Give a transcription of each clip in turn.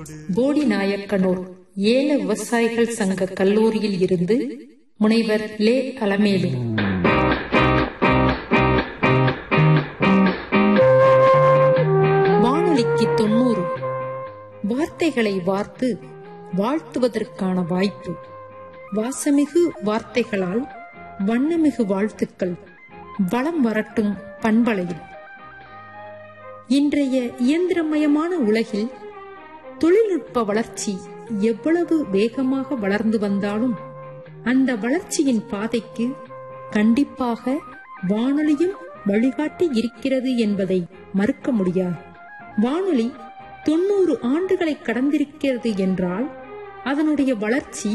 போடி நாயக்கனூர் ஏல விவசாயிகள் சங்க கல்லூரியில் இருந்து முனைவர் லே அலமேலு வானொலிக்கு தொண்ணூறு வார்த்தைகளை வார்த்து வாழ்த்துவதற்கான வாய்ப்பு வாசமிகு வார்த்தைகளால் வண்ணமிகு வாழ்த்துக்கள் வளம் வரட்டும் பண்பலையில் இன்றைய இயந்திரமயமான உலகில் தொழில்நுட்ப வளர்ச்சி எவ்வளவு வேகமாக வளர்ந்து வந்தாலும் அந்த வளர்ச்சியின் பாதைக்கு கண்டிப்பாக வானொலியும் வழிகாட்டி இருக்கிறது என்பதை மறுக்க முடியாது வானொலி தொண்ணூறு ஆண்டுகளை கடந்திருக்கிறது என்றால் அதனுடைய வளர்ச்சி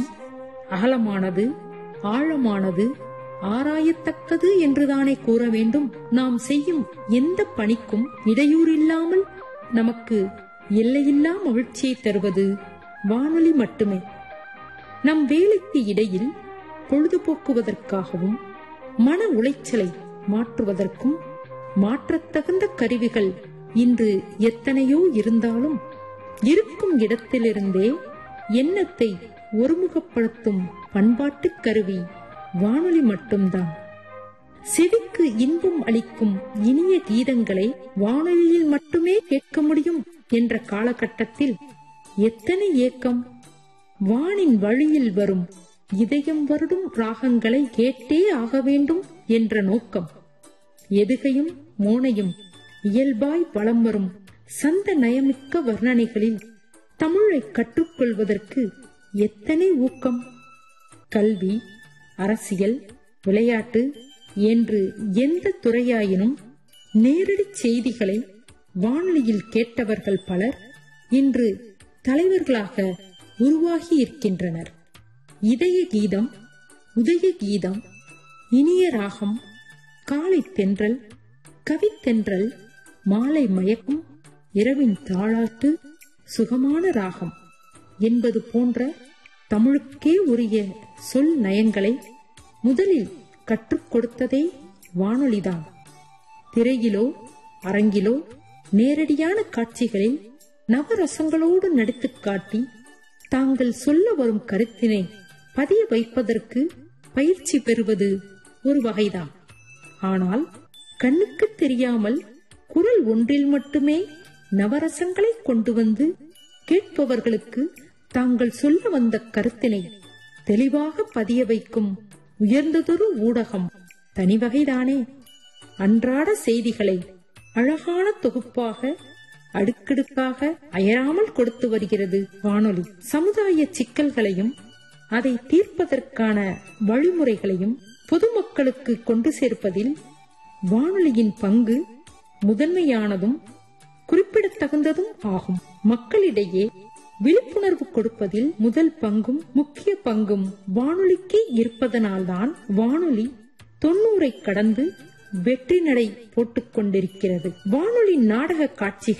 அகலமானது ஆழமானது ஆராயத்தக்கது என்றுதானே கூற வேண்டும் நாம் செய்யும் எந்த பணிக்கும் இடையூறில்லாமல் நமக்கு எல்லையில்லா மகிழ்ச்சியை தருவது வானொலி மட்டுமே நம் வேலைக்கு இடையில் பொழுதுபோக்குவதற்காகவும் மன உளைச்சலை மாற்றுவதற்கும் மாற்றத்தகுந்த கருவிகள் இன்று எத்தனையோ இருந்தாலும் இருக்கும் இடத்திலிருந்தே எண்ணத்தை ஒருமுகப்படுத்தும் பண்பாட்டுக் கருவி வானொலி மட்டும்தான் செவிக்கு இன்பம் அளிக்கும் இனிய கீதங்களை வானொலியில் மட்டுமே கேட்க முடியும் என்ற காலகட்டத்தில் எத்தனை ஏக்கம் வானின் வழியில் வரும் இதயம் வருடும் ராகங்களை கேட்டே ஆக வேண்டும் என்ற நோக்கம் எதுகையும் மோனையும் இயல்பாய் வளம் வரும் சந்த நயமிக்க வர்ணனைகளில் தமிழை கற்றுக்கொள்வதற்கு எத்தனை ஊக்கம் கல்வி அரசியல் விளையாட்டு என்று எந்த துறையாயினும் நேரடி செய்திகளை வானொலியில் கேட்டவர்கள் பலர் இன்று தலைவர்களாக உருவாகி இருக்கின்றனர் இதய கீதம் உதய கீதம் இனிய ராகம் காலை தென்றல் கவித்தென்றல் மாலை மயக்கும் இரவின் தாளாட்டு சுகமான ராகம் என்பது போன்ற தமிழுக்கே உரிய சொல் நயங்களை முதலில் கற்றுக் கொடுத்ததே வானொலிதான் திரையிலோ அரங்கிலோ நேரடியான காட்சிகளில் நவரசங்களோடு நடித்துக் காட்டி தாங்கள் சொல்ல வரும் கருத்தினை பதிய வைப்பதற்கு பயிற்சி பெறுவது ஒரு வகைதான் ஆனால் கண்ணுக்கு தெரியாமல் குரல் ஒன்றில் மட்டுமே நவரசங்களை கொண்டு வந்து கேட்பவர்களுக்கு தாங்கள் சொல்ல வந்த கருத்தினை தெளிவாக பதிய வைக்கும் உயர்ந்ததொரு ஊடகம் தனிவகைதானே அன்றாட செய்திகளை அழகான தொகுப்பாக அடுக்கடுக்காக அயராமல் கொடுத்து வருகிறது வானொலி சமுதாய சிக்கல்களையும் அதை தீர்ப்பதற்கான வழிமுறைகளையும் பொதுமக்களுக்கு கொண்டு சேர்ப்பதில் வானொலியின் பங்கு முதன்மையானதும் குறிப்பிடத்தகுந்ததும் ஆகும் மக்களிடையே விழிப்புணர்வு கொடுப்பதில் முதல் பங்கும் முக்கிய பங்கும் வானொலிக்கு இருப்பதனால்தான் வானொலி தொண்ணூரை கடந்து வெற்றி நடை போட்டுக் கொண்டிருக்கிறது வானொலி நாடக காட்சிகள்